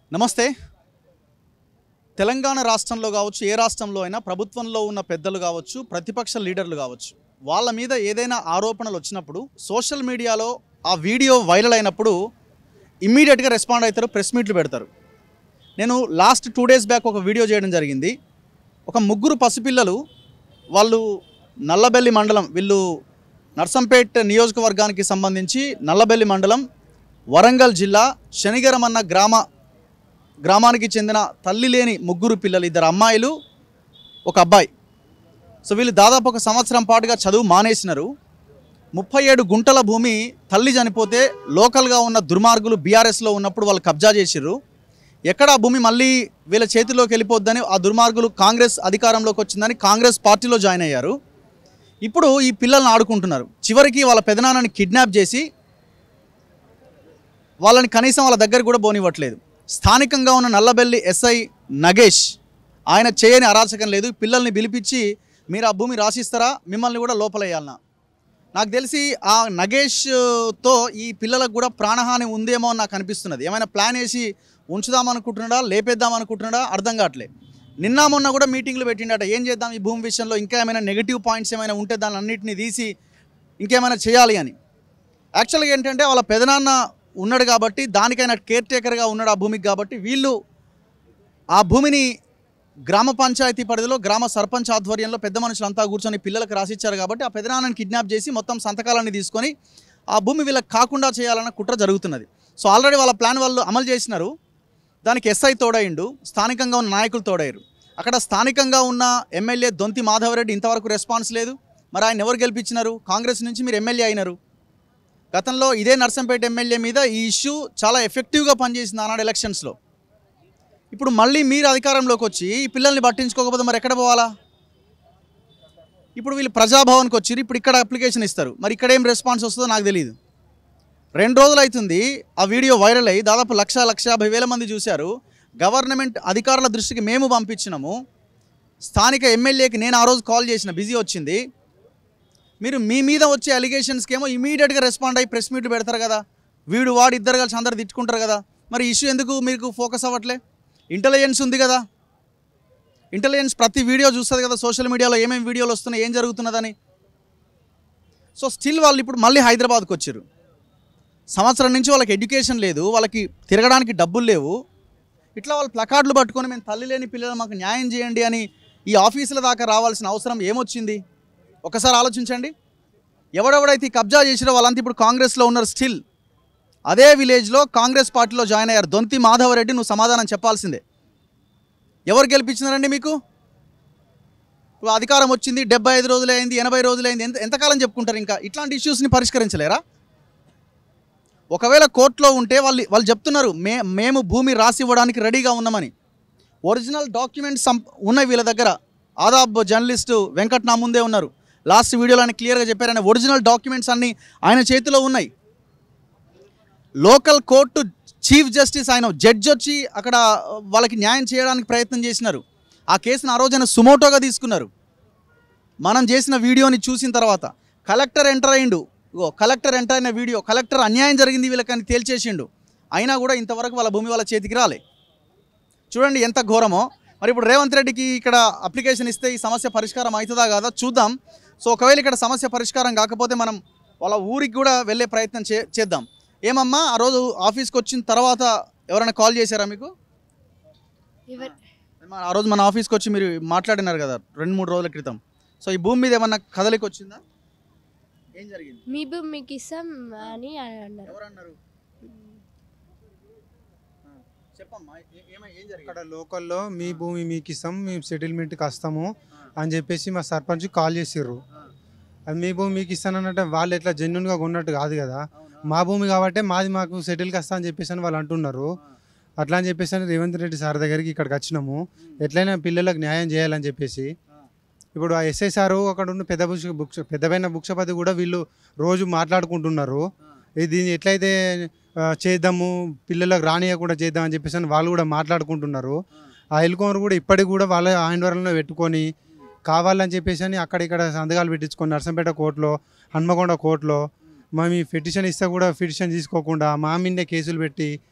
నమస్తే తెలంగాణ రాష్ట్రంలో కావచ్చు ఏ రాష్ట్రంలో అయినా ప్రభుత్వంలో ఉన్న పెద్దలు కావచ్చు ప్రతిపక్ష లీడర్లు కావచ్చు వాళ్ళ మీద ఏదైనా ఆరోపణలు వచ్చినప్పుడు సోషల్ మీడియాలో ఆ వీడియో వైరల్ అయినప్పుడు ఇమ్మీడియట్గా రెస్పాండ్ అవుతారు ప్రెస్ మీట్లు పెడతారు నేను లాస్ట్ టూ డేస్ బ్యాక్ ఒక వీడియో చేయడం జరిగింది ఒక ముగ్గురు పసిపిల్లలు వాళ్ళు నల్లబెల్లి మండలం వీళ్ళు నర్సంపేట్ నియోజకవర్గానికి సంబంధించి నల్లబెల్లి మండలం వరంగల్ జిల్లా శనిగరం అన్న గ్రామ గ్రామానికి చెందిన తల్లి లేని ముగ్గురు పిల్లలు ఇద్దరు అమ్మాయిలు ఒక అబ్బాయి సో వీళ్ళు దాదాపు ఒక సంవత్సరం పాటుగా చదువు మానేసినారు ముప్పై ఏడు గుంటల భూమి తల్లి చనిపోతే లోకల్గా ఉన్న దుర్మార్గులు బీఆర్ఎస్లో ఉన్నప్పుడు వాళ్ళు కబ్జా చేసిర్రు ఎక్కడ ఆ భూమి మళ్ళీ వీళ్ళ చేతిలోకి వెళ్ళిపోద్దని ఆ దుర్మార్గులు కాంగ్రెస్ అధికారంలోకి వచ్చిందని కాంగ్రెస్ పార్టీలో జాయిన్ అయ్యారు ఇప్పుడు ఈ పిల్లల్ని ఆడుకుంటున్నారు చివరికి వాళ్ళ పెదనాన్నని కిడ్నాప్ చేసి వాళ్ళని కనీసం వాళ్ళ దగ్గర కూడా పోనివ్వట్లేదు స్థానికంగా ఉన్న నల్లబెల్లి ఎస్ఐ నగేష్ ఆయన చేయని అరాచకం లేదు పిల్లల్ని పిలిపించి మీరు ఆ భూమి రాసిస్తారా మిమ్మల్ని కూడా లోపలేయాలన్నా నాకు తెలిసి ఆ నగేష్తో ఈ పిల్లలకు కూడా ప్రాణహాని ఉందేమో అని నాకు అనిపిస్తున్నది ఏమైనా ప్లాన్ వేసి ఉంచుదామనుకుంటున్నాడా లేపేద్దామనుకుంటున్నాడా అర్థం కావట్లేదు నిన్న మొన్న కూడా మీటింగ్లు పెట్టిండట ఏం చేద్దాం ఈ భూమి విషయంలో ఇంకా ఏమైనా నెగిటివ్ పాయింట్స్ ఏమైనా ఉంటే దాన్ని అన్నింటినీ తీసి ఇంకేమైనా చేయాలి అని యాక్చువల్గా ఏంటంటే వాళ్ళ పెదనాన్న ఉన్నాడు కాబట్టి దానికైనా కేర్ టేకర్గా ఉన్నాడు ఆ భూమికి కాబట్టి వీళ్ళు ఆ భూమిని గ్రామ పంచాయతీ పరిధిలో గ్రామ సర్పంచ్ ఆధ్వర్యంలో పెద్ద మనుషులంతా కూర్చొని పిల్లలకు రాసిచ్చారు కాబట్టి ఆ పెదనాన్నని కిడ్నాప్ చేసి మొత్తం సంతకాలన్నీ తీసుకొని ఆ భూమి వీళ్ళకి కాకుండా చేయాలన్న కుట్ర జరుగుతున్నది సో ఆల్రెడీ వాళ్ళ ప్లాన్ వాళ్ళు అమలు చేసినారు దానికి ఎస్ఐ తోడయిండు స్థానికంగా ఉన్న నాయకులు తోడయ్యారు అక్కడ స్థానికంగా ఉన్న ఎమ్మెల్యే దొంతి మాధవరెడ్డి ఇంతవరకు రెస్పాన్స్ లేదు మరి ఆయన ఎవరు గెలిపించినారు కాంగ్రెస్ నుంచి మీరు ఎమ్మెల్యే అయినారు గతంలో ఇదే నర్సంపేట ఎమ్మెల్యే మీద ఈ ఇష్యూ చాలా ఎఫెక్టివ్గా పనిచేసింది ఆనాడు ఎలక్షన్స్లో ఇప్పుడు మళ్ళీ మీరు అధికారంలోకి వచ్చి ఈ పిల్లల్ని పట్టించుకోకపోతే మరి ఎక్కడ పోవాలా ఇప్పుడు వీళ్ళు ప్రజాభవన్కి వచ్చి ఇప్పుడు ఇక్కడ అప్లికేషన్ ఇస్తారు మరి ఇక్కడ ఏం రెస్పాన్స్ వస్తుందో నాకు తెలియదు రెండు రోజులు అవుతుంది ఆ వీడియో వైరల్ అయ్యి దాదాపు లక్ష లక్ష యాభై వేల మంది చూశారు గవర్నమెంట్ అధికారుల దృష్టికి మేము పంపించినాము స్థానిక ఎమ్మెల్యేకి నేను ఆ రోజు కాల్ చేసిన బిజీ వచ్చింది మీరు మీ మీద వచ్చే అలిగేషన్స్కి ఏమో ఇమీడియట్గా రెస్పాండ్ అయ్యి ప్రెస్ మీట్ పెడతారు కదా వీడు వాడు ఇద్దరు కలిసి అందరు తిట్టుకుంటారు కదా మరి ఇష్యూ ఎందుకు మీకు ఫోకస్ అవ్వట్లే ఇంటెలిజెన్స్ ఉంది కదా ఇంటెలిజెన్స్ ప్రతి వీడియో చూస్తుంది కదా సోషల్ మీడియాలో ఏమేమి వీడియోలు వస్తున్నాయి ఏం జరుగుతున్నదని సో స్టిల్ వాళ్ళు ఇప్పుడు మళ్ళీ హైదరాబాద్కి వచ్చారు సంవత్సరం నుంచి వాళ్ళకి ఎడ్యుకేషన్ లేదు వాళ్ళకి తిరగడానికి డబ్బులు లేవు ఇట్లా వాళ్ళు ప్లకార్డులు పట్టుకొని మేము తల్లి లేని పిల్లలు మాకు న్యాయం చేయండి అని ఈ ఆఫీసుల దాకా రావాల్సిన అవసరం ఏమొచ్చింది ఒకసారి ఆలోచించండి ఎవడెవడైతే ఈ కబ్జా చేసిరో వాళ్ళంతా ఇప్పుడు కాంగ్రెస్లో ఉన్నారు స్టిల్ అదే విలేజ్లో కాంగ్రెస్ పార్టీలో జాయిన్ అయ్యారు దొంతి మాధవరెడ్డి నువ్వు సమాధానం చెప్పాల్సిందే ఎవరు గెలిపించినారండి మీకు ఇప్పుడు అధికారం వచ్చింది డెబ్బై ఐదు రోజులు అయింది ఎనభై రోజులు అయింది ఎంత ఎంతకాలం చెప్పుకుంటారు ఇంకా ఇట్లాంటి ఇష్యూస్ని పరిష్కరించలేరా ఒకవేళ కోర్టులో ఉంటే వాళ్ళు వాళ్ళు చెప్తున్నారు మే మేము భూమి రాసి ఇవ్వడానికి రెడీగా ఉన్నామని ఒరిజినల్ డాక్యుమెంట్స్ ఉన్నాయి వీళ్ళ దగ్గర ఆదాబ్ జర్నలిస్టు వెంకట్ నా ముందే ఉన్నారు లాస్ట్ వీడియోలో ఆయన క్లియర్గా చెప్పారు ఆయన ఒరిజినల్ డాక్యుమెంట్స్ అన్నీ ఆయన చేతిలో ఉన్నాయి లోకల్ కోర్టు చీఫ్ జస్టిస్ ఆయన జడ్జి వచ్చి అక్కడ వాళ్ళకి న్యాయం చేయడానికి ప్రయత్నం చేసినారు ఆ కేసును ఆ రోజున సుమోటోగా తీసుకున్నారు మనం చేసిన వీడియోని చూసిన తర్వాత కలెక్టర్ ఎంటర్ అయ్యిండు ఇగో కలెక్టర్ ఎంటర్ అయిన వీడియో కలెక్టర్ అన్యాయం జరిగింది వీళ్ళకని తేల్చేసిండు అయినా కూడా ఇంతవరకు వాళ్ళ భూమి వాళ్ళ చేతికి రాలే చూడండి ఎంత ఘోరమో మరి ఇప్పుడు రేవంత్ రెడ్డికి ఇక్కడ అప్లికేషన్ ఇస్తే ఈ సమస్య పరిష్కారం అవుతుందా కాదా చూద్దాం సో ఒకవేళ ఇక్కడ సమస్య పరిష్కారం కాకపోతే మనం వాళ్ళ ఊరికి కూడా వెళ్ళే ప్రయత్నం చే చేద్దాం ఏమమ్మా ఆ రోజు ఆఫీస్కి వచ్చిన తర్వాత ఎవరైనా కాల్ చేశారా మీకు ఎవరు మన- ఆ రోజు మన ఆఫీస్కి వచ్చి మీరు మాట్లాడినారు కదా రెండు మూడు రోజుల క్రితం సో ఈ భూమి మీద ఏమన్నా కదలికి వచ్చిందా ఏం జరిగింది మీ భూమి మీకు ఇస్తాం అని అన్నారు ఎవరన్నారు ఆ, చెప్పమ్మా ఏ- ఏమై- ఏం జరిగింది ఇక్కడ లోకల్లో మీ భూమి మీకు ఇస్తాం మేము సెటిల్మెంట్కి వస్తాము అని చెప్పేసి మా సర్పంచ్ కాల్ చేసిర్రు ఆ, అది మీ భూమి మీకు ఇస్తానంటే వాళ్ళు ఎట్లా జెన్యున్గా కొన్నట్టు కాదు కదా అవునా? మా భూమి కాబట్టి మాది మాకు సెటిల్కి వస్తా అని చెప్పేసి అని వాళ్ళు అంటున్నారు ఆ, అట్లా అని చెప్పేసి అని రేవంత్ రెడ్డి సార్ దగ్గరికి ఇక్కడికి వచ్చినాము ఎట్లయినా పిల్లలకు న్యాయం చేయాలని చెప్పేసి ఆ, ఇప్పుడు ఆ ఎస్ఐ సారు అక్కడ ఉన్న పెద్ద బుక్ష బుక్ష పెద్దపైన బుక్షపతి కూడా వీళ్ళు రోజు మాట్లాడుకుంటున్నారు ఆ, ఇది దీన్ని ఎట్లయితే ఆ, చేద్దాము పిల్లలకు రానియకుండా చేద్దాం అని చెప్పేసి అని వాళ్ళు కూడా మాట్లాడుకుంటున్నారు ఆ, ఆ ఎలుకోమరు కూడా ఇప్పటికి కూడా వాళ్ళ ఆండవరంలో పెట్టుకొని కావాలని చెప్పేసి అని అక్కడిక్కడ సంతకాలు పెట్టించుకొని నర్సంపేట కోర్టులో హన్మకొండ కోర్టులో మేము ఈ పిటిషన్ ఇస్తే కూడా పిటిషన్ తీసుకోకుండా మా మీదే కేసులు పెట్టి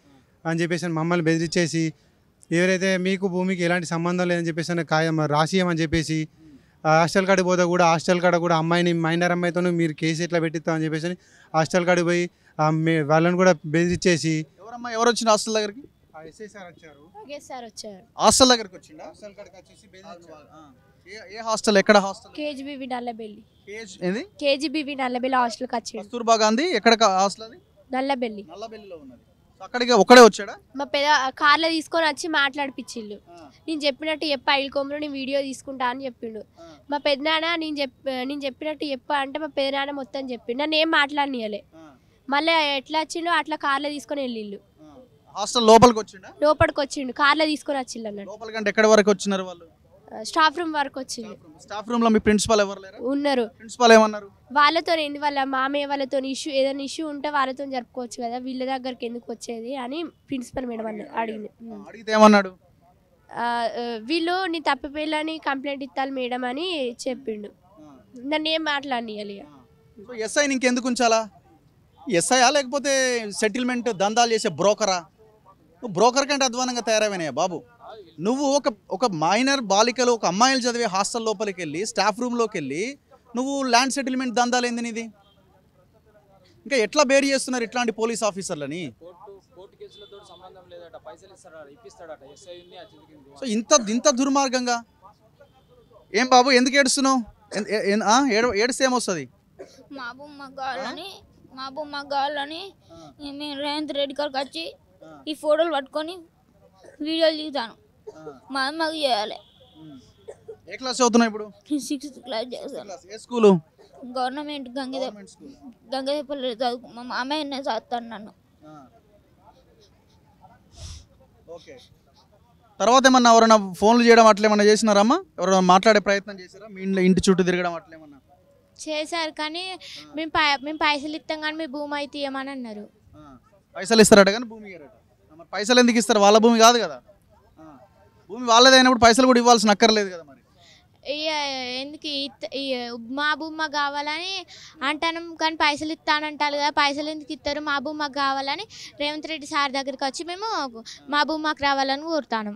అని చెప్పేసి అని మమ్మల్ని బెదిరించేసి ఎవరైతే మీకు భూమికి ఎలాంటి సంబంధం లేదని చెప్పేసి అని ఖాయం రాసియమని చెప్పేసి ఆ హాస్టల్ కాడికి పోతే కూడా హాస్టల్ కాడ కూడా అమ్మాయిని మైనర్ అమ్మాయితో మీరు కేసు ఎట్లా పెట్టిస్తామని చెప్పేసి అని హాస్టల్ కాడికి పోయి ఆ మే- వాళ్ళని కూడా బెదిరించేసి ఎవరమ్మా ఎవరు వచ్చిన హాస్టల్ దగ్గరికి ఎస్ఐ సార్ వచ్చారు ఓకే సార్ వచ్చారు హాస్టల్ దగ్గరికి వచ్చిండా హాస్టల్ కాడికి వచ్చేసి బెదిరించారు ఆ. ఏ ఏ హాస్టల్ ఎక్కడ హాస్టల్ కేజీబీవి నల్లబెల్లి కేజ్ ఏది కేజీబీవి నల్లబెల్లి హాస్టల్కి వచ్చిండు కస్తూర్బా గాంధీ ఎక్కడ కా- హాస్టల్ అది నల్లబెల్లి నల్లబెల్లిలో ఉన్నది సో అక్కడికి ఒక్కడే వచ్చాడా మా పెద్ద కార్లో తీసుకొని వచ్చి మాట్లాడిపించిండు నేను చెప్పినట్టు చెప్ప ఐల్కోమలో నేను వీడియో తీసుకుంటా అని చెప్పిండు మా పెద్దనాన్న నేను చెప్ నేను చెప్పినట్టు చెప్ప అంటే మా పెద్దనాన్న మొత్తం చెప్పిండు నన్ను ఏం మాట్లాడనీయలే మళ్ళీ ఎట్లా వచ్చిండో అట్లా కార్లో తీసుకొని వెళ్ళిళ్ళు హాస్టల్ లోపలికి వచ్చిండా లోపలికి వచ్చిండు కార్లో తీసుకొని వచ్చిండు అన్నాడు లోపలికి అంటే ఎక్కడి వరకు వచ్చినారు వాళ్ళు స్టాఫ్ రూమ్ వరకు వచ్చిండు స్టాఫ్ రూమ్ లో మీ ప్రిన్సిపాల్ ఎవరు లేరా ఉన్నారు ప్రిన్సిపాల్ ఏమన్నారు వాళ్ళతో ఏంది వాళ్ళ మామయ్య వాళ్ళతో ఇష్యూ ఏదైనా ఇష్యూ ఉంటే వాళ్ళతో జరుపుకోవచ్చు కదా వీళ్ళ దగ్గరికి ఎందుకు వచ్చేది అని ప్రిన్సిపల్ మేడం అన్న అడిగింది ఉమ్. అడిగితే ఏమన్నాడు ఆ, ఆ, వీళ్ళు నీ తప్పిపోయిలని కంప్లైంట్ ఇస్తాను మేడం అని చెప్పిండు నన్ను ఏం మాట్లాడనియాలి ఇక. సో ఎస్ఐని ఇంకెందుకు ఉంచాలా ఎస్ఐయా లేకపోతే సెటిల్మెంట్ దందాలు చేసే బ్రోకరా నువ్వు బ్రోకర్ కంటే అధ్వానంగా తయారైనాయా బాబు నువ్వు ఒక ఒక మైనర్ బాలికలు ఒక అమ్మాయిలు చదివే హాస్టల్ లోపలికి వెళ్ళి స్టాఫ్ రూమ్లోకి వెళ్ళి నువ్వు ల్యాండ్ సెటిల్మెంట్ దందాలు ఏంది నీది ఇంకా ఎట్లా బేర్ చేస్తున్నారు ఇట్లాంటి పోలీస్ ఆఫీసర్లని కోర్టు కోర్టు కేసులతో సంబంధం లేదట పైసలు ఇస్తాడట ఇప్పిస్తాడట ఎస్ఐ ఉంది అచ్చింది సో ఇంత ఇంత దుర్మార్గంగా ఏం బాబు ఎందుకు ఏడుస్తున్నావు ఎన్- ఏ- ఏన్- ఆ? ఏడు ఏడిస్తే ఏమొస్తుంది మా బొమ్మ కావాలని మా బొమ్మ కావాలని మేము రేవంత్ రెడ్డి గారికి వచ్చి ఈ ఫోటోలు పట్టుకొని వీడియోలు దిగుతాను మా అమ్మకి చేయాలి ఏ క్లాస్ చదువుతున్నావు ఇప్పుడు సిక్స్త్ క్లాస్ చేస్తాను ఏ స్కూలు గవర్నమెంట్ గంగదే గంగదేపల్లి చదువు మా మామయ్య చదువుతాను నన్ను ఓకే తర్వాత ఏమన్నా ఎవరైనా ఫోన్లు చేయడం అట్లా ఏమన్నా చేసినారమ్మా ఎవరైనా మాట్లాడే ప్రయత్నం చేశారా మీ ఇంట్లో ఇంటి చుట్టూ తిరగడం అట్లా ఏమన్నా చేశారు కానీ మేము పై మేము పైసలు ఇస్తాం కానీ మీ భూమి అయితే ఇవ్వమని అన్నారు ఆ. పైసలు ఇస్తారట కానీ భూమి ఇయ్యరట ఆ, మరి పైసలు ఎందుకు ఇస్తారు వాళ్ళ భూమి కాదు కదా ఆ. భూమి వాళ్ళదైనప్పుడు పైసలు కూడా ఇవ్వాల్సిన అక్కర్లేదు కదా మరి ఇక ఎందుకు ఇత్త- ఈ మా భూమి మాకు కావాలని అంటాను కానీ పైసలు ఇస్తానంటారు కదా పైసలు ఎందుకు ఇస్తారు మా భూమి మాకు కావాలని రేవంత్ రెడ్డి సార్ దగ్గరికి వచ్చి మేము మా భూమి మాకు రావాలని కోరుతాను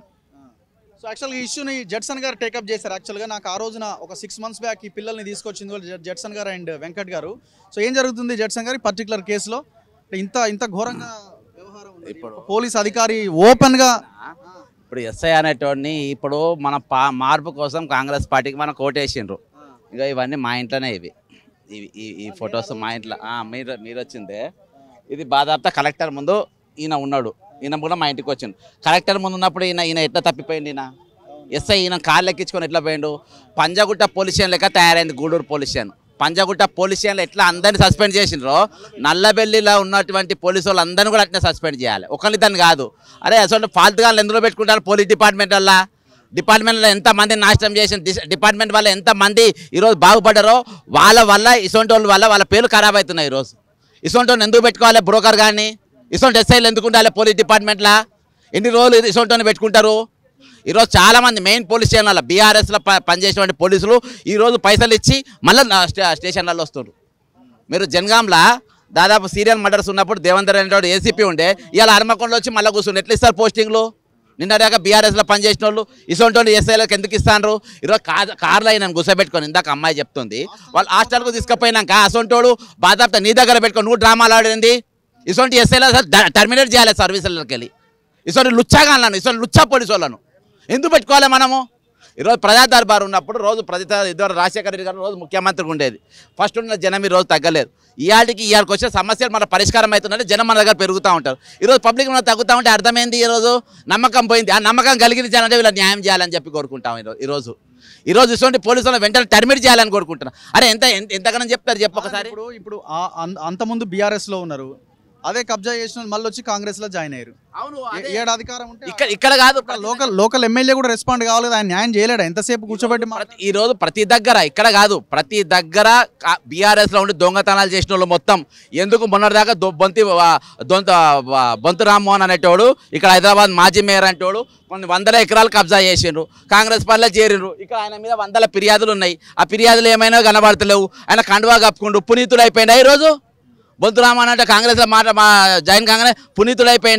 సో యాక్చువల్గా ఈ ఇష్యూని జడ్సన్ గారు టేకప్ చేశారు యాక్చువల్గా నాకు ఆ రోజున ఒక సిక్స్ మంత్స్ బ్యాక్ ఈ పిల్లల్ని తీసుకొచ్చింది వాళ్ళు జడ్- జడ్సన్ గారు అండ్ వెంకట్ గారు సో ఏం జరుగుతుంది జడ్సన్ గారు ఈ పర్టికులర్ కేసులో ఇంత ఇంత ఘోరంగా వ్యవహారం ఉంది ఇప్పుడు- పోలీస్ అధికారి ఓపెన్ గా ఇప్పుడు ఎస్ఐ అనేటోడిని ఇప్పుడు మన పా మార్పు కోసం కాంగ్రెస్ పార్టీకి మనం కోటేసిండ్రు ఇక ఇవన్నీ మా ఇంట్లోనే ఇవి ఇవి ఈ- ఈ ఫొటోస్ మా ఇంట్లో ఆ, మీరు మీరు వచ్చిందే ఇది బాధాప్త కలెక్టర్ ముందు ఈయన ఉన్నాడు ఈయన కూడా మా ఇంటికి వచ్చిండు కలెక్టర్ ముందు ఉన్నప్పుడు ఈయన ఈయన ఎట్లా తప్పిపోయింది ఈయన ఎస్ఐ ఈయన కాళ్ళు ఎక్కించుకొని ఎట్లా పోయిండు పంజగుట్ట పోలీస్ స్టేషన్ లెక్క తయారైంది Gudur police station Panjagutta police స్టేషన్లో ఎట్లా అందరిని సస్పెండ్ చేసిండ్రో నల్లబెల్లిలో ఉన్నటువంటి పోలీసు వాళ్ళు అందరిని కూడా అట్నే సస్పెండ్ చేయాలి ఒకరిద్దరిని కాదు అరే అసలు ఫాల్తుగా ఎందులో పెట్టుకుంటారు పోలీస్ డిపార్ట్మెంట్ వల్ల డిపార్ట్మెంట్లో ఎంత మంది నాశనం చేసిన డిస్- డిపార్ట్మెంట్ వల్ల ఎంత మంది ఈరోజు బాగుపడ్డారో వాళ్ళ వల్ల ఇసొంటి వాళ్ళ వల్ల వాళ్ళ పేర్లు ఖరాబ్ అవుతున్నాయి ఈరోజు ఇసొంటి వాళ్ళని ఎందుకు పెట్టుకోవాలి బ్రోకర్ కానీ ఇసొంటి ఎస్ఐలు ఎందుకు ఉండాలి పోలీస్ డిపార్ట్మెంట్లో ఎన్ని రోజులు ఇసొంటి పెట్టుకుంటారు ఈరోజు చాలా మంది మెయిన్ పోలీస్ స్టేషన్ల బీఆర్ఎస్లో పనిచేసేటువంటి పోలీసులు ఈరోజు పైసలు ఇచ్చి మళ్ళీ స్టేషన్లలో వస్తున్నారు మీరు జనగాంలా దాదాపు సీరియల్ మర్డర్స్ ఉన్నప్పుడు దేవేందర్ అనేవాడు ఏసీపీ ఉండే ఇవాళ హర్మకొండలో వచ్చి మళ్ళీ కూర్చుని ఎట్లా ఇస్తారు పోస్టింగ్లు నిన్నదాకా బీఆర్ఎస్లో పనిచేసిన వాళ్ళు ఇసొంటి ఎస్ఐలకు ఎందుకు ఇస్తాను ఈరోజు కార్ కార్లో అయినా కూర్చోబెట్టుకొని ఇందాక అమ్మాయి చెప్తుంది వాళ్ళు హాస్టల్కు తీసుకుపోయినాక అసొంటోడు బాధాప్త నీ దగ్గర పెట్టుకొని నువ్వు డ్రామాలు ఆడింది ఇసొంటి ఎస్ఐలో టర్మినేట్ చేయాలి సర్వీసులకి వెళ్ళి ఇసొంటి లుచ్చాగా అన్నాను ఇసొంటి లుచ్చా పోలీసు వాళ్ళను ఎందుకు పెట్టుకోవాలి మనము ఈరోజు ప్రజా దర్బార్ ఉన్నప్పుడు రోజు ప్రజా ఇద్దరు రాజశేఖర రెడ్డి గారు రోజు ముఖ్యమంత్రిగా ఉండేది ఫస్ట్ ఉన్న జనం ఈ రోజు తగ్గలేదు ఇవాళకి ఇవాళకి వచ్చే సమస్యలు మన పరిష్కారం అవుతుందంటే జనం మన దగ్గర పెరుగుతూ ఉంటారు ఈరోజు పబ్లిక్ మన తగ్గుతూ ఉంటే అర్థమైంది ఈరోజు నమ్మకం పోయింది ఆ నమ్మకం కలిగించాలంటే వీళ్ళ న్యాయం చేయాలని చెప్పి కోరుకుంటాం ఈరో- ఈరోజు ఈరోజు ఇటువంటి పోలీసులను వెంటనే టర్మినేట్ చేయాలని కోరుకుంటున్నాం అరే ఎంత ఎంత- ఎంతగానో చెప్తారు చెప్పు ఒకసారి ఇప్పుడు ఇప్పుడు ఆ- అన్- అంతకుముందు బీఆర్ఎస్ లో ఉన్నారు అదే కబ్జా చేసిన వాళ్ళు మళ్ళీ వచ్చి కాంగ్రెస్ లో జాయిన్ అయ్యారు అవును ఏ- ఏడు అధికారం ఉంటే ఇక్కడ ఇక్కడ కాదు లోకల్ లోకల్ ఎమ్మెల్యే కూడా రెస్పాండ్ కావాలి కదా ఆయన న్యాయం చేయలేడు ఎంతసేపు కూర్చోబెట్టి మా- ప్రతి- ఈ రోజు ప్రతి దగ్గర ఇక్కడ కాదు ప్రతి దగ్గర బీఆర్ఎస్ లో ఉండి దొంగతనాలు చేసిన వాళ్ళు మొత్తం ఎందుకు మొన్నటిదాకా దొ- బొంతి వా- దొంత వా- బొంతు రామ్మోహన్ అనేటోడు ఇక్కడ హైదరాబాద్ మాజీ మేయర్ అంటోడు కొన్ని వందల ఎకరాలు కబ్జా చేసిండ్రు కాంగ్రెస్ పార్టీలో చేరిండ్రు ఇక్కడ ఆయన మీద వందల ఫిర్యాదులు ఉన్నాయి ఆ ఫిర్యాదులు ఏమైనా కనబడతలేవు ఆయన కండువా కప్పుకుంటూ పునీతుడు అయిపోయిందా ఈరోజు బొంతు రామన్ అంటే కాంగ్రెస్లో మాట మా జాయిన్ కాగానే పునీతుడు అయిపోయిందా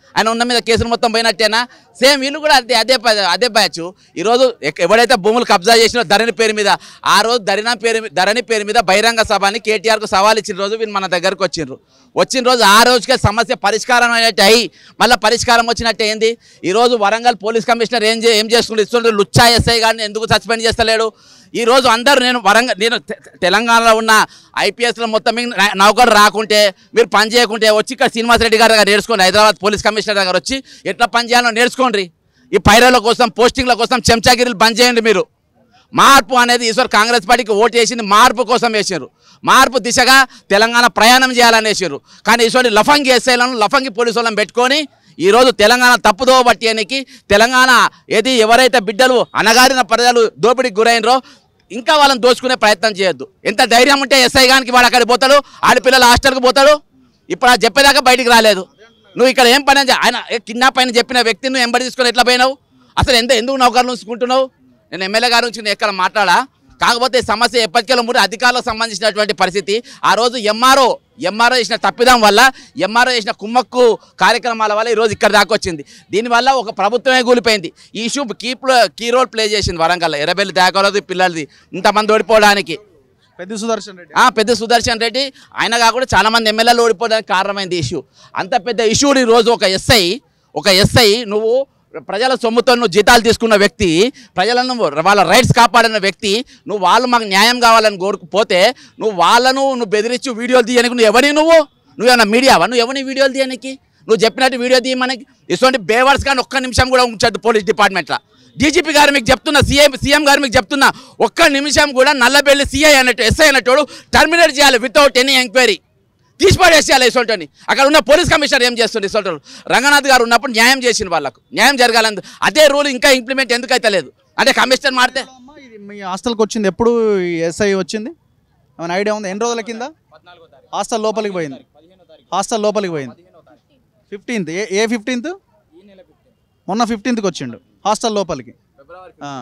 ఆయన ఉన్న మీద కేసులు మొత్తం పోయినట్టేనా సేమ్ వీళ్ళు కూడా అదే అదే ప- అదే బ్యాచ్ ఈరోజు ఎక్- ఎవడైతే భూములు కబ్జా చేసినో ధరణి పేరు మీద ఆ రోజు ధరణి పేరు మీ- ధరణి పేరు మీద బహిరంగ సభ అని కేటీఆర్కు సవాల్ ఇచ్చిన రోజు వీళ్ళు మన దగ్గరకు వచ్చిండ్రు వచ్చిన రోజు ఆ రోజుకే సమస్య పరిష్కారం అయినట్టు అయ్యి మళ్ళీ పరిష్కారం వచ్చినట్టు ఏంది ఈరోజు వరంగల్ పోలీస్ కమిషనర్ ఏం చే ఏం చేసుకుంటూ ఇస్తుంటే లుచ్చా ఎస్ఐ గారిని ఎందుకు సస్పెండ్ చేస్తలేడు ఈ రోజు అందరూ నేను వరంగల్ నేను తె- తెలంగాణలో ఉన్న ఐపీఎస్లో మొత్తం మీకు నా- నౌకరు రాకుంటే మీరు పని చేయకుంటే వచ్చి ఇక్కడ శ్రీనివాసరెడ్డి గారి దగ్గర నేర్చుకోండి హైదరాబాద్ పోలీస్ కమిషనర్ దగ్గర వచ్చి ఎట్లా పని చేయాలో నేర్చుకోండి ఈ పైరల కోసం పోస్టింగ్ల కోసం చెంచాగిరీలు బంద్ చేయండి మీరు మార్పు అనేది ఈశ్వర్ కాంగ్రెస్ పార్టీకి ఓటు వేసింది మార్పు కోసం వేసారు మార్పు దిశగా తెలంగాణ ప్రయాణం చేయాలని వేసారు కానీ ఈశ్వరి లఫంగి ఎస్ఐలను లఫంగి పోలీసు వాళ్ళని పెట్టుకొని ఈరోజు తెలంగాణ తప్పుదోవ పట్టేయడానికి తెలంగాణ ఏది ఎవరైతే బిడ్డలు అనగారిన ప్రజలు దోపిడీకి గురైనరో ఇంకా వాళ్ళని దోచుకునే ప్రయత్నం చేయొద్దు ఎంత ధైర్యం ఉంటే ఎస్ఐ గానికి వాడు అక్కడికి పోతాడు ఆడపిల్లల హాస్టల్కి పోతాడు ఇప్పుడు ఆ చెప్పేదాకా బయటికి రాలేదు నువ్వు ఇక్కడ ఏం పని అని చె- ఆయన కిడ్నాప్ అయిన చెప్పిన వ్యక్తిని నువ్వు ఎంబడి తీసుకొని ఎట్లా పోయినావు అసలు ఎంత ఎందుకు నౌకర్లు ఉంచుకుంటున్నావు నేను ఎమ్మెల్యే గారి నుంచి నేను ఎక్కడ మాట్లాడా కాకపోతే ఈ సమస్య ఎప్పటికెళ్ళ ముందు అధికారులకు సంబంధించినటువంటి పరిస్థితి ఆ రోజు ఎంఆర్ఓ ఎంఆర్ఓ చేసిన తప్పిదం వల్ల ఎంఆర్ఓ చేసిన కుమ్మక్కు కార్యక్రమాల వల్ల ఈరోజు ఇక్కడ దాకా వచ్చింది దీనివల్ల ఒక ప్రభుత్వమే కూలిపోయింది ఈ issue key key role play చేసింది వరంగల్ ఎర్రబెల్లి దాకలది పిల్లలది ఇంతమంది ఓడిపోవడానికి పెద్ద సుదర్శన్ రెడ్డి ఆ, పెద్ద సుదర్శన్ రెడ్డి ఆయన కాకుండా చాలా మంది ఎమ్మెల్యేలు ఓడిపోవడానికి కారణమైంది ఇష్యూ అంత పెద్ద ఇష్యూని రోజు ఒక ఎస్ఐ ఒక ఎస్ఐ నువ్వు ప్రజల సొమ్ముతో నువ్వు జీతాలు తీసుకున్న వ్యక్తి ప్రజలను వాళ్ళ రైట్స్ కాపాడిన వ్యక్తి నువ్వు వాళ్ళు మాకు న్యాయం కావాలని కోరుకుపోతే నువ్వు వాళ్ళను నువ్వు బెదిరించి వీడియోలు తీయడానికి నువ్వు ఎవరి నువ్వు నువ్వేమన్నా మీడియావా నువ్వు ఎవరిని వీడియోలు తీయడానికి నువ్వు చెప్పినట్టు వీడియో తీయమని ఇటువంటి బేవర్స్ కానీ ఒక్క నిమిషం కూడా ఉంచద్దు పోలీస్ డిపార్ట్మెంట్లో డీజీపీ గారు మీకు చెప్తున్నా సీఎం సీఎం గారు మీకు చెప్తున్నా ఒక్క నిమిషం కూడా నల్లబెల్లి సీఐ అన్నట్టు ఎస్ఐ అన్నట్టు టర్మినేట్ చేయాలి వితౌట్ ఎనీ ఎంక్వైరీ తీసిపడేసేయాలి ఇసోటని అక్కడ ఉన్న పోలీస్ కమిషనర్ ఏం చేస్తుంది ఇసోటలు రంగనాథ్ గారు ఉన్నప్పుడు న్యాయం చేసిన వాళ్ళకు న్యాయం జరగాలని అదే రూల్ ఇంకా ఇంప్లిమెంట్ ఎందుకు అయితే లేదు అంటే కమిషనర్ మారితే అమ్మా, ఇది మీ హాస్టల్కి వచ్చింది ఎప్పుడు ఎస్ఐ వచ్చింది ఏమైనా ఐడియా ఉంది ఎన్ని రోజుల కింద పద్నాలుగో తారీఖు హాస్టల్ లోపలికి పోయింది పదిహేనో తారీఖు హాస్టల్ లోపలికి పోయింది పదిహేనో తారీఖు ఫిఫ్టీన్త్ ఏ ఏ ఫిఫ్టీన్త్ ఈ నెల ఫిఫ్టీన్ మొన్న ఫిఫ్టీన్త్కి వచ్చిండు హాస్టల్ లోపలికి ఫిబ్రవరి ఆ.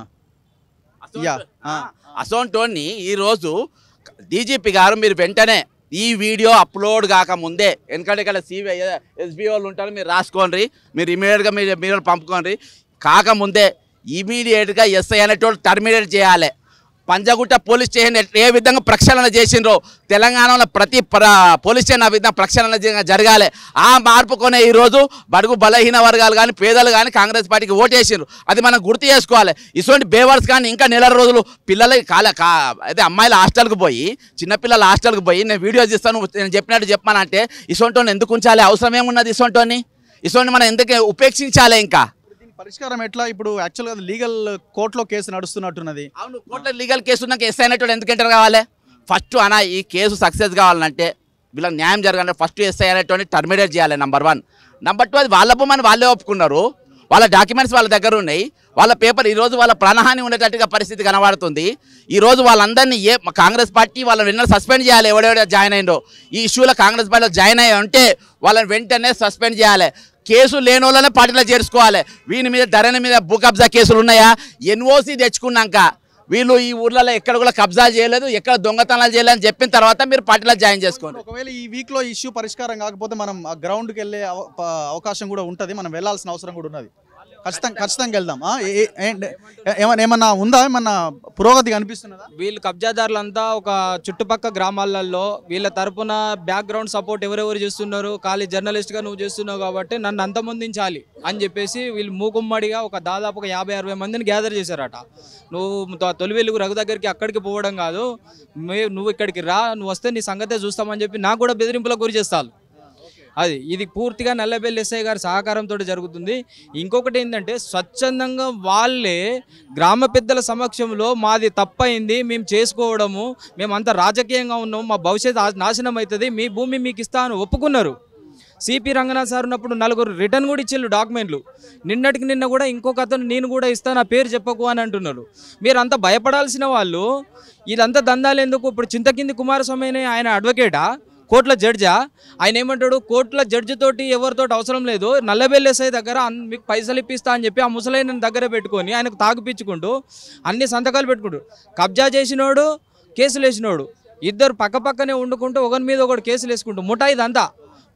యా, ఆ. అసోంటోని ఈరోజు డీజీపీ గారు మీరు వెంటనే ఈ వీడియో అప్లోడ్ కాకముందే ఎందుకంటే ఇక్కడ సిబిఐ ఎస్బీ వాళ్ళు ఉంటారు మీరు రాసుకోండి మీరు ఇమీడియట్గా మీరు మీరు పంపుకోండి కాకముందే ఇమీడియట్గా ఎస్ఐ అనేటోళ్ళు టర్మినేట్ చేయాలి పంజగుట్ట పోలీస్ స్టేషన్ ఎట్- ఏ విధంగా ప్రక్షాళన చేసిండ్రో తెలంగాణలో ప్రతి ప్ర- పోలీస్ స్టేషన్ ఆ విధంగా ప్రక్షాళన జ- జరగాలి ఆ మార్పు కొనే ఈరోజు బడుగు బలహీన వర్గాలు కానీ పేదలు కానీ కాంగ్రెస్ పార్టీకి ఓటేసిండ్రు అది మనం గుర్తు చేసుకోవాలి ఇటువంటి బేవర్స్ కానీ ఇంకా నెల రోజులు పిల్లలకి కాలే కా అదే అమ్మాయిల హాస్టల్కి పోయి చిన్నపిల్లల హాస్టల్కి పోయి నేను వీడియోస్ ఇస్తాను నేను చెప్పినట్టు చెప్పానంటే ఇసొంటోని ఎందుకు ఉంచాలి అవసరం ఏమున్నది ఇసొంటోని ఇసొంటి మనం ఎందుకు ఉపేక్షించాలి ఇంకా దీని పరిష్కారం ఎట్లా ఇప్పుడు యాక్చువల్గా లీగల్ కోర్టులో కేసు నడుస్తున్నట్టున్నది అవును కోర్టులో లీగల్ కేసు ఉన్నాక ఎస్ అయినట్టు ఎందుకు ఎంటర్ కావాలి ఫస్ట్ అన్న ఈ కేసు సక్సెస్ కావాలంటే వీళ్ళకి న్యాయం జరగాలంటే ఫస్ట్ ఎస్ఐ అనేటువంటి టర్మినేట్ చేయాలి నెంబర్ వన్ నెంబర్ టూ అది వాళ్ళ భూమని వాళ్ళే ఒప్పుకున్నారు వాళ్ళ డాక్యుమెంట్స్ వాళ్ళ దగ్గర ఉన్నాయి వాళ్ళ పేపర్ ఈ రోజు వాళ్ళ ప్రాణహాని ఉండేటట్టుగా పరిస్థితి కనబడుతుంది ఈ రోజు వాళ్ళందరినీ ఏ కాంగ్రెస్ పార్టీ వాళ్ళని వెంటనే సస్పెండ్ చేయాలి ఎవడెవడ జాయిన్ అయిందో ఈ ఇష్యూలో కాంగ్రెస్ పార్టీలో జాయిన్ అయ్యి ఉంటే వాళ్ళని వెంటనే సస్పెండ్ చేయాలి కేసు లేని వాళ్ళనే పార్టీలో చేర్చుకోవాలి వీని మీద ధరణి మీద భూ కబ్జా కేసులు ఉన్నాయా ఎన్ఓసి తెచ్చుకున్నాక వీళ్ళు ఈ ఊర్లలో ఎక్కడ కూడా కబ్జా చేయలేదు ఎక్కడ దొంగతనాలు చేయలేదు అని చెప్పిన తర్వాత మీరు పార్టీలో జాయిన్ చేసుకోండి ఒకవేళ ఈ వీక్ లో ఇష్యూ పరిష్కారం కాకపోతే మనం ఆ గ్రౌండ్ కి వెళ్ళే అవ- ప- అవకాశం కూడా ఉంటది మనం వెళ్ళాల్సిన అవసరం కూడా ఉన్నది ఖచ్చితంగా ఖచ్చితంగా వెళ్దాం ఆ, ఏ- ఏ- ఏంటి- ఏమన్నా ఏమన్నా ఉందా ఏమన్నా పురోగతి కనిపిస్తున్నదా వీళ్ళు కబ్జాదారులంతా ఒక చుట్టుపక్క గ్రామాలలో వీళ్ళ తరపున బ్యాక్గ్రౌండ్ సపోర్ట్ ఎవరెవరు చేస్తున్నారు ఖాళీ జర్నలిస్ట్గా నువ్వు చేస్తున్నావు కాబట్టి నన్ను అంతమొందించాలి అని చెప్పేసి వీళ్ళు మూకుమ్మడిగా ఒక దాదాపు ఒక యాభై అరవై మందిని గ్యాదర్ చేశారట నువ్వు త- తొలి వెలుగు రఘు దగ్గరికి అక్కడికి పోవడం కాదు మే నువ్వు ఇక్కడికి రా నువ్వు వస్తే నీ సంగతే చూస్తామని చెప్పి నాకు కూడా బెదిరింపులకు గురి చేస్తారు అది ఇది పూర్తిగా నల్లబెల్లి ఎస్ఐ గారి సహకారంతో జరుగుతుంది ఇంకొకటి ఏంటంటే స్వచ్ఛందంగా వాళ్ళే గ్రామ పెద్దల సమక్షంలో మాది తప్పైంది మేము చేసుకోవడము మేమంతా రాజకీయంగా ఉన్నాము మా భవిష్యత్తు ఆ- నాశనం అవుతుంది మీ భూమి మీకు ఇస్తాను ఒప్పుకున్నారు సిపి రంగనాథ్ సార్ ఉన్నప్పుడు నలుగురు రిటర్న్ కూడా ఇచ్చిండ్రు డాక్యుమెంట్లు నిన్నటికి నిన్న కూడా ఇంకొక అతను నేను కూడా ఇస్తాను నా పేరు చెప్పకు అని అంటున్నారు మీరు అంతా భయపడాల్సిన వాళ్ళు ఇదంతా దందాలు ఎందుకు ఇప్పుడు చింతకింది కుమారస్వామి అనే ఆయన అడ్వకేటా కోర్టుల జడ్జా ఆయన ఏమంటాడు కోర్టుల జడ్జి తోటి ఎవరితోటి అవసరం లేదు నల్లబెల్లి ఎస్ఐ దగ్గర అన్- మీకు పైసలు ఇప్పిస్తా అని చెప్పి ఆ ముసలైన దగ్గర పెట్టుకొని ఆయనకు తాగిపించుకుంటూ అన్ని సంతకాలు పెట్టుకుంటూ కబ్జా చేసినోడు కేసులు వేసినోడు ఇద్దరు పక్క పక్కనే వండుకుంటూ ఒకరి మీద ఒకటి కేసులు వేసుకుంటూ ముఠా ఇదంతా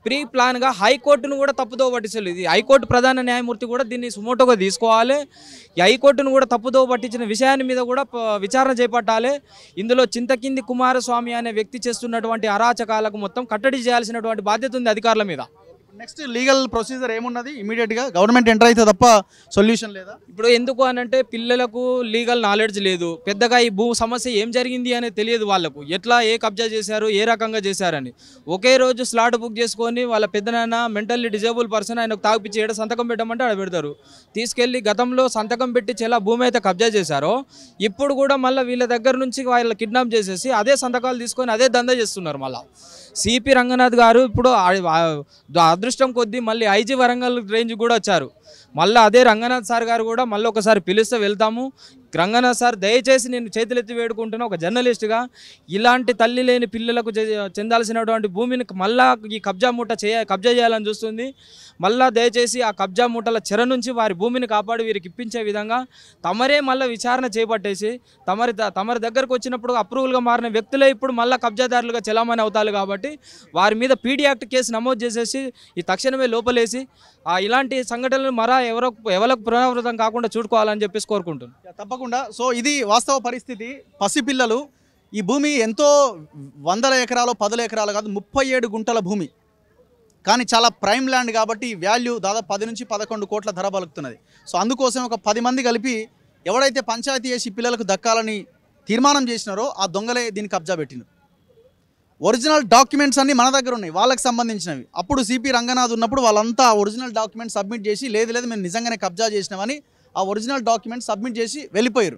ప్రీ ప్లాన్గా హైకోర్టును కూడా తప్పుదో పట్టించారు ఇది హైకోర్టు ప్రధాన న్యాయమూర్తి కూడా దీన్ని సుమోటోగా తీసుకోవాలి ఈ హైకోర్టును కూడా తప్పుదో పట్టించిన విషయాన్ని మీద కూడా ప- విచారణ చేపట్టాలి ఇందులో చింతకింది కుమారస్వామి అనే వ్యక్తి చేస్తున్నటువంటి అరాచకాలకు మొత్తం కట్టడి చేయాల్సినటువంటి బాధ్యత ఉంది అధికారుల మీద నెక్స్ట్ లీగల్ ప్రొసీజర్ ఏమున్నది ఇమీడియట్గా గవర్నమెంట్ ఎంటర్ అయితే తప్ప సొల్యూషన్ లేదా ఇప్పుడు ఎందుకు అనంటే పిల్లలకు లీగల్ నాలెడ్జ్ లేదు పెద్దగా ఈ భూ సమస్య ఏం జరిగింది అనేది తెలియదు వాళ్ళకు ఎట్లా ఏ కబ్జా చేశారు ఏ రకంగా చేశారని ఒకే రోజు స్లాట్ బుక్ చేసుకొని వాళ్ళ పెద్దనాన్న మెంటల్లీ డిజేబుల్ పర్సన్ ఆయనకు తాగిపిచ్చి ఏడ సంతకం పెట్టమంటే ఆడ పెడతారు తీసుకెళ్ళి గతంలో సంతకం పెట్టి చాలా భూమి అయితే కబ్జా చేశారో ఇప్పుడు కూడా మళ్ళీ వీళ్ళ దగ్గర నుంచి వాళ్ళ కిడ్నాప్ చేసేసి అదే సంతకాలు తీసుకొని అదే దందా చేస్తున్నారు మళ్ళీ సిపి రంగనాథ్ గారు ఇప్పుడు ఆ- ఆ- అదృష్టం కొద్దీ మళ్ళీ ఐజీ వరంగల్ రేంజ్ కూడా వచ్చారు మళ్ళీ అదే రంగనాథ్ సార్ గారు కూడా మళ్ళీ ఒకసారి పిలిస్తే వెళ్తాము రంగనాథ్ సార్ దయచేసి నేను చేతులెత్తి వేడుకుంటున్నా ఒక జర్నలిస్ట్గా ఇలాంటి తల్లి లేని పిల్లలకు చె- చెందాల్సినటువంటి భూమిని మళ్ళా ఈ కబ్జా మూట చేయ కబ్జా చేయాలని చూస్తుంది మళ్ళా దయచేసి ఆ కబ్జా మూటల చెర నుంచి వారి భూమిని కాపాడి వీరికి ఇప్పించే విధంగా తమరే మళ్ళీ విచారణ చేపట్టేసి తమరి ద- తమరి దగ్గరకు వచ్చినప్పుడు అప్రూవల్గా మారిన వ్యక్తులే ఇప్పుడు మళ్ళీ కబ్జాదారులుగా చెలామణి అవుతారు కాబట్టి వారి మీద పీడీ యాక్ట్ కేసు నమోదు చేసేసి ఈ తక్షణమే లోపలేసి ఆ ఇలాంటి సంఘటనలు మరా ఎవరో ఎవరికి పునరావృతం కాకుండా చూడుకోవాలని చెప్పేసి కోరుకుంటున్నాను యా, తప్పకుండా సో ఇది వాస్తవ పరిస్థితి పసిపిల్లలు ఈ భూమి ఎంతో వందల ఎకరాలు పదుల ఎకరాలు కాదు ముప్పై ఏడు గుంటల భూమి కానీ చాలా ప్రైమ్ ల్యాండ్ కాబట్టి ఈ వాల్యూ దాదాపు పది నుంచి పదకొండు కోట్ల ధర పలుకుతున్నది సో అందుకోసం ఒక పది మంది కలిపి ఎవడైతే పంచాయతీ చేసి పిల్లలకు దక్కాలని తీర్మానం చేసినారో ఆ దొంగలే దీన్ని కబ్జా పెట్టిండు ఒరిజినల్ డాక్యుమెంట్స్ అన్ని మన దగ్గర ఉన్నాయి వాళ్ళకి సంబంధించినవి అప్పుడు సిపి రంగనాథ్ ఉన్నప్పుడు వాళ్ళంతా ఆ ఒరిజినల్ డాక్యుమెంట్స్ సబ్మిట్ చేసి లేదు లేదు మేము నిజంగానే కబ్జా చేసినామని ఆ ఒరిజినల్ డాక్యుమెంట్స్ సబ్మిట్ చేసి వెళ్ళిపోయారు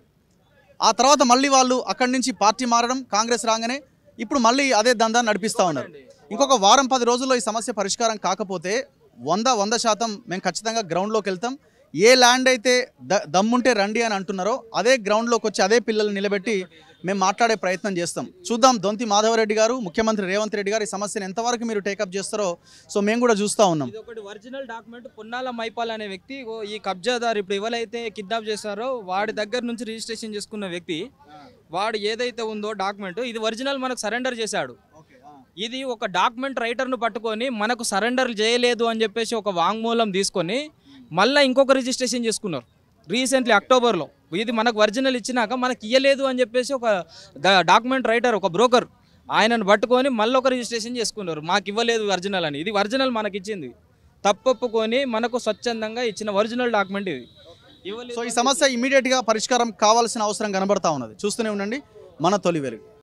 ఆ తర్వాత మళ్ళీ వాళ్ళు అక్కడి నుంచి పార్టీ మారడం కాంగ్రెస్ రాగానే ఇప్పుడు మళ్ళీ అదే దందా నడిపిస్తూ ఉన్నారు ఇంకొక వారం పది రోజుల్లో ఈ సమస్య పరిష్కారం కాకపోతే వంద వంద శాతం మేము ఖచ్చితంగా గ్రౌండ్లోకి వెళ్తాం ఏ ల్యాండ్ అయితే ద దమ్ముంటే రండి అని అంటున్నారో అదే గ్రౌండ్లోకి వచ్చి అదే పిల్లల్ని నిలబెట్టి మేము మాట్లాడే ప్రయత్నం చేస్తాం చూద్దాం దొంతి మాధవరెడ్డి గారు ముఖ్యమంత్రి రేవంత్ రెడ్డి గారు ఈ సమస్యను ఎంతవరకు మీరు టేకప్ చేస్తారో సో మేము కూడా చూస్తూ ఉన్నాం ఇది ఒకటి ఒరిజినల్ డాక్యుమెంట్ పున్నాల మైపాల్ అనే వ్యక్తి ఓ ఈ కబ్జాదారు ఇప్పుడు ఎవరైతే కిడ్నాప్ చేశారో వాడి దగ్గర నుంచి రిజిస్ట్రేషన్ చేసుకున్న వ్యక్తి వాడు ఏదైతే ఉందో డాక్యుమెంట్ ఇది ఒరిజినల్ మనకు సరెండర్ చేశాడు ఇది ఒక డాక్యుమెంట్ రైటర్ను పట్టుకొని మనకు సరెండర్ చేయలేదు అని చెప్పేసి ఒక వాంగ్మూలం తీసుకొని మళ్ళీ ఇంకొక రిజిస్ట్రేషన్ చేసుకున్నారు రీసెంట్లీ అక్టోబర్లో ఇది మనకు ఒరిజినల్ ఇచ్చినాక మనకి ఇయ్యలేదు అని చెప్పేసి ఒక డాక్యుమెంట్ రైటర్ ఒక బ్రోకర్ ఆయనను పట్టుకొని మళ్ళీ ఒక రిజిస్ట్రేషన్ చేసుకున్నారు మాకు ఇవ్వలేదు ఒరిజినల్ అని ఇది ఒరిజినల్ మనకి ఇచ్చింది తప్పొప్పుకొని మనకు స్వచ్ఛందంగా ఇచ్చిన ఒరిజినల్ డాక్యుమెంట్ ఇది ఇవ్వలేదు సో ఈ సమస్య ఇమీడియట్గా పరిష్కారం కావాల్సిన అవసరం కనబడతా ఉన్నది చూస్తూనే ఉండండి మన తొలి వెలుగు